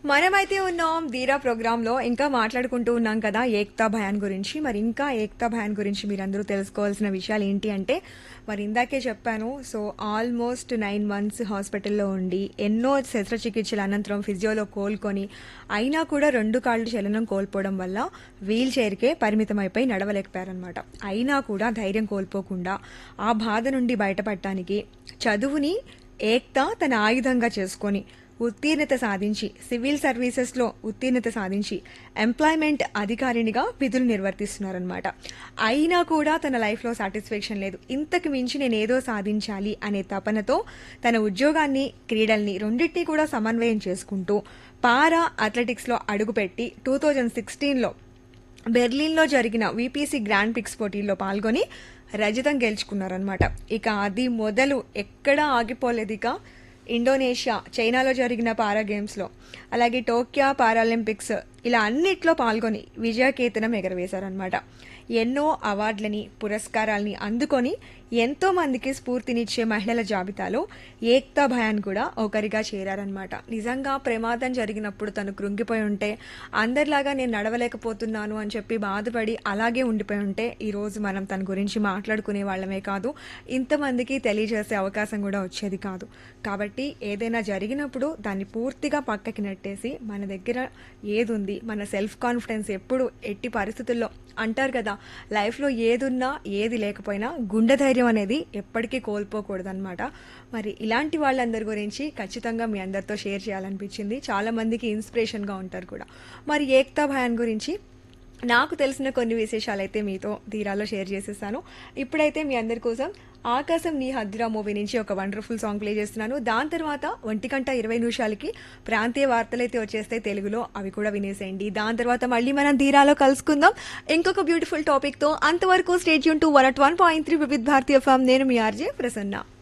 మనమైతే ఉన్నాం ధీరా ప్రోగ్రాంలో ఇంకా మాట్లాడుకుంటూ ఉన్నాం కదా ఏక్తా భయాన్ గురించి మరి ఇంకా ఏక్తా భయాన్ గురించి మీరందరూ తెలుసుకోవాల్సిన విషయాలు ఏంటి అంటే మరి ఇందాకే చెప్పాను సో ఆల్మోస్ట్ నైన్ మంత్స్ హాస్పిటల్లో ఉండి ఎన్నో శస్త్రచికిత్సల అనంతరం ఫిజియోలో కోలుకొని అయినా కూడా రెండు కాళ్ళు చలనం కోల్పోవడం వల్ల వీల్ చైర్కే పరిమితం అయిపోయి నడవలేకపోయారనమాట అయినా కూడా ధైర్యం కోల్పోకుండా ఆ బాధ నుండి బయటపడటానికి చదువుని ఏక్తా తన ఆయుధంగా చేసుకొని ఉత్తీర్ణత సాధించి సివిల్ సర్వీసెస్లో ఉత్తీర్ణత సాధించి ఎంప్లాయ్మెంట్ అధికారినిగా విధులు నిర్వర్తిస్తున్నారనమాట అయినా కూడా తన లైఫ్లో సాటిస్ఫాక్షన్ లేదు ఇంతకు మించి నేను ఏదో సాధించాలి అనే తపనతో తన ఉద్యోగాన్ని క్రీడల్ని రెండింటినీ కూడా సమన్వయం చేసుకుంటూ పారా అథ్లెటిక్స్లో అడుగుపెట్టి టూ థౌజండ్ సిక్స్టీన్లో బెర్లిన్లో జరిగిన వీపీసీ గ్రాండ్ పిక్స్ పోటీల్లో పాల్గొని రజతం గెలుచుకున్నారనమాట ఇక అది మొదలు ఎక్కడా ఆగిపోలేదు ఇక ఇండోనేషియా చైనాలో జరిగిన పారా గేమ్స్లో అలాగే టోక్యో పారాలింపిక్స్ ఇలా అన్నిట్లో పాల్గొని విజయకేతనం ఎగరవేశారనమాట ఎన్నో అవార్డులని పురస్కారాల్ని అందుకొని ఎంతో మందికి స్ఫూర్తినిచ్చే మహిళల జాబితాలో ఏక్తా భయాన్ కూడా ఒకరిగా చేరారనమాట నిజంగా ప్రమాదం జరిగినప్పుడు తను కృంగిపోయి ఉంటే అందరిలాగా నేను నడవలేకపోతున్నాను అని చెప్పి బాధపడి అలాగే ఉండిపోయి ఉంటే ఈరోజు మనం తన గురించి మాట్లాడుకునే వాళ్ళమే కాదు ఇంతమందికి తెలియజేసే అవకాశం కూడా వచ్చేది కాదు కాబట్టి ఏదైనా జరిగినప్పుడు దాన్ని పూర్తిగా పక్కకి నెట్టేసి మన దగ్గర ఏది ఉంది మన సెల్ఫ్ కాన్ఫిడెన్స్ ఎప్పుడు ఎట్టి పరిస్థితుల్లో అంటారు కదా లైఫ్లో ఏదున్నా ఏది లేకపోయినా గుండె ధైర్యం అనేది ఎప్పటికీ కోల్పోకూడదన్నమాట మరి ఇలాంటి వాళ్ళందరి గురించి ఖచ్చితంగా మీ అందరితో షేర్ చేయాలనిపించింది చాలా మందికి ఇన్స్పిరేషన్గా ఉంటారు కూడా మరి ఏక్తా భయాన్ గురించి నాకు తెలిసిన కొన్ని విశేషాలు అయితే మీతో ధీరాలో షేర్ చేసేసాను ఇప్పుడైతే మీ అందరి కోసం ఆకాశం నీ హద్దురా మూవీ నుంచి ఒక వండర్ఫుల్ సాంగ్ ప్లే చేస్తున్నాను దాని తర్వాత ఒంటి గంట ఇరవై నిమిషాలకి ప్రాంతీయ వార్తలు అయితే వచ్చేస్తాయి తెలుగులో అవి కూడా వినేసేయండి దాని తర్వాత మళ్ళీ మనం ధీరాలో కలుసుకుందాం ఇంకొక బ్యూటిఫుల్ టాపిక్తో అంతవరకు స్టేట్ యూన్ to one at one point three Vividh Bharati FM నేను మీ ఆర్జే ప్రసన్న